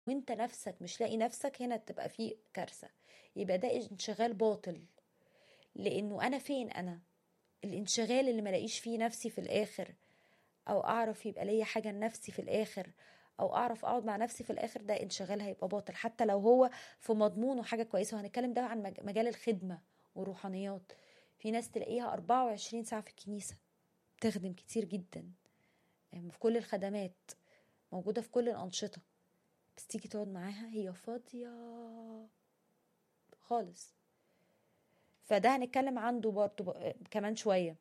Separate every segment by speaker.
Speaker 1: وانت نفسك مش لاقي نفسك هنا تبقى في كارثة يبقى ده انشغال باطل لانه انا فين انا الانشغال اللي ملاقيش فيه نفسي في الاخر او اعرف يبقى ليا حاجة لنفسي في الاخر او اعرف اقعد مع نفسي في الاخر ده انشغال هيبقى باطل حتى لو هو في مضمونه حاجة كويسة وهنتكلم ده عن مج- مجال الخدمة والروحانيات في ناس تلاقيها 24 ساعة في الكنيسة بتخدم كتير جدا في كل الخدمات موجودة في كل الأنشطة بس تيجي تقعد معاها هي فاضية خالص فده هنتكلم عنده برضه ب- كمان شوية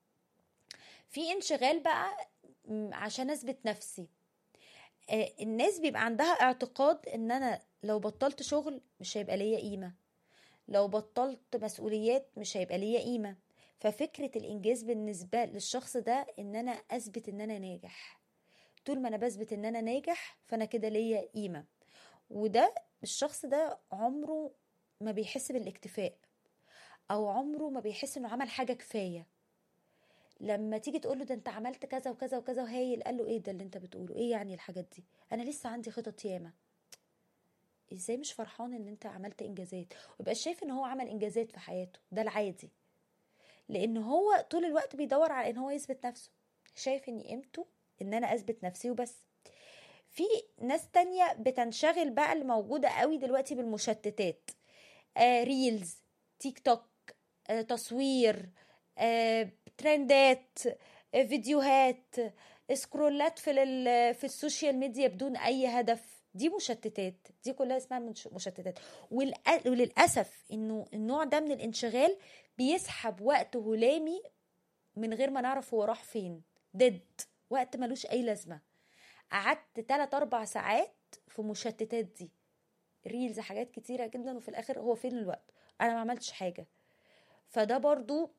Speaker 1: في انشغال بقى م، عشان اثبت نفسي آه، الناس بيبقى عندها اعتقاد ان انا لو بطلت شغل مش هيبقى ليا قيمة لو بطلت مسؤوليات مش هيبقى ليا قيمة ففكرة الانجاز بالنسبة للشخص ده ان انا اثبت ان انا ناجح طول ما انا بثبت ان انا ناجح فانا كده ليا قيمة وده الشخص ده عمره ما بيحس بالاكتفاء او عمره ما بيحس انه عمل حاجة كفاية لما تيجي تقول له ده انت عملت كذا وكذا وكذا وهايل قال له ايه ده اللي انت بتقوله ايه يعني الحاجات دي انا لسه عندي خطط ياما ازاي مش فرحان ان انت عملت انجازات ويبقى شايف ان هو عمل انجازات في حياته ده العادي لان هو طول الوقت بيدور على ان هو يثبت نفسه شايف ان قيمته ان انا اثبت نفسي وبس في ناس تانية بتنشغل بقى اللي موجودة قوي دلوقتي بالمشتتات آه ريلز تيك توك آه تصوير آه ترندات آه فيديوهات سكرولات في ال- في السوشيال ميديا بدون اي هدف دي مشتتات دي كلها اسمها منش- مشتتات والأ- وللاسف انه النوع ده من الانشغال بيسحب وقت هلامي من غير ما نعرف هو راح فين ديد وقت ملوش اي لازمه قعدت 3 4 ساعات في مشتتات دي ريلز حاجات كتيره جدا وفي الاخر هو فين الوقت انا ما عملتش حاجه فده برضو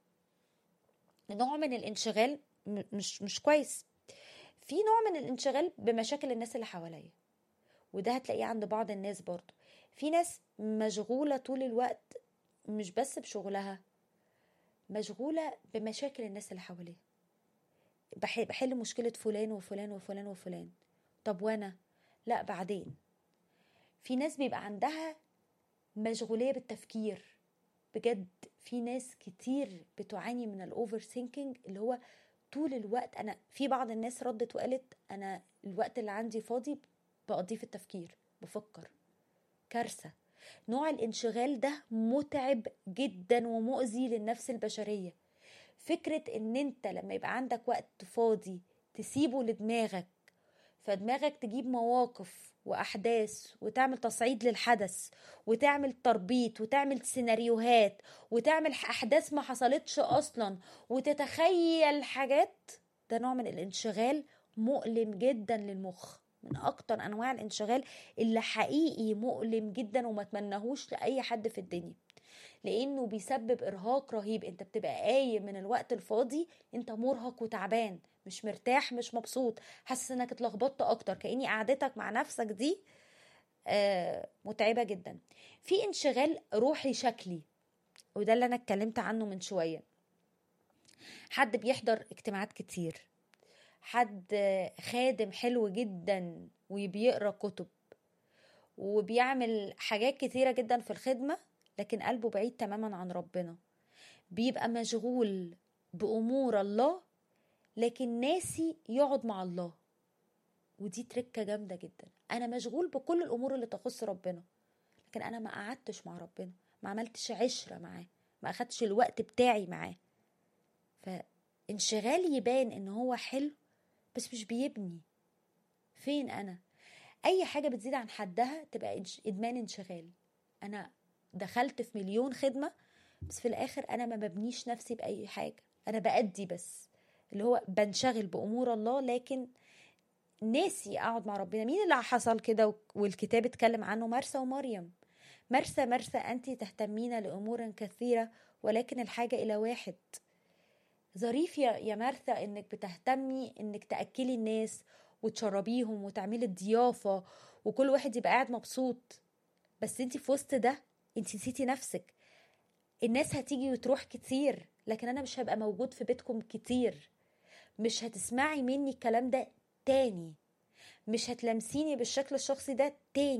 Speaker 1: نوع من الانشغال م- مش مش كويس في نوع من الانشغال بمشاكل الناس اللي حواليا وده هتلاقيه عند بعض الناس برضو في ناس مشغولة طول الوقت مش بس بشغلها مشغولة بمشاكل الناس اللي حواليها بح- بحل مشكلة فلان وفلان وفلان وفلان طب وانا لا بعدين في ناس بيبقى عندها مشغولية بالتفكير بجد في ناس كتير بتعاني من الاوفر ثينكينج اللي هو طول الوقت انا في بعض الناس ردت وقالت انا الوقت اللي عندي فاضي بقضيه في التفكير بفكر كارثة نوع الانشغال ده متعب جدا ومؤذي للنفس البشرية فكرة ان انت لما يبقى عندك وقت فاضي تسيبه لدماغك فدماغك تجيب مواقف واحداث وتعمل تصعيد للحدث وتعمل تربيط وتعمل سيناريوهات وتعمل احداث ما حصلتش اصلا وتتخيل حاجات ده نوع من الانشغال مؤلم جدا للمخ من اكتر انواع الانشغال اللي حقيقي مؤلم جدا وما اتمنهوش لاي حد في الدنيا لانه بيسبب ارهاق رهيب انت بتبقى قايم من الوقت الفاضي انت مرهق وتعبان مش مرتاح مش مبسوط حاسس انك اتلخبطت اكتر كاني قعدتك مع نفسك دي آه متعبه جدا في انشغال روحي شكلي وده اللي انا اتكلمت عنه من شويه حد بيحضر اجتماعات كتير حد خادم حلو جدا وبيقرا كتب وبيعمل حاجات كتيرة جدا في الخدمة لكن قلبه بعيد تماما عن ربنا بيبقى مشغول بأمور الله لكن ناسي يقعد مع الله ودي تركة جامدة جدا أنا مشغول بكل الأمور اللي تخص ربنا لكن أنا ما قعدتش مع ربنا ما عملتش عشرة معاه ما أخدتش الوقت بتاعي معاه فانشغال يبان إن هو حلو بس مش بيبني فين أنا أي حاجة بتزيد عن حدها تبقى إنش- إدمان انشغال أنا دخلت في مليون خدمة بس في الآخر أنا ما ببنيش نفسي بأي حاجة أنا بأدي بس اللي هو بنشغل بأمور الله لكن ناسي أقعد مع ربنا مين اللي حصل كده و- والكتاب اتكلم عنه مرسى ومريم مرسى مرسى أنت تهتمين لأمور كثيرة ولكن الحاجة إلى واحد ظريف يا يا مرثا انك بتهتمي انك تاكلي الناس وتشربيهم وتعملي الضيافه وكل واحد يبقى قاعد مبسوط بس انت في وسط ده انت نسيتي نفسك الناس هتيجي وتروح كتير لكن انا مش هبقى موجود في بيتكم كتير مش هتسمعي مني الكلام ده تاني مش هتلمسيني بالشكل الشخصي ده تاني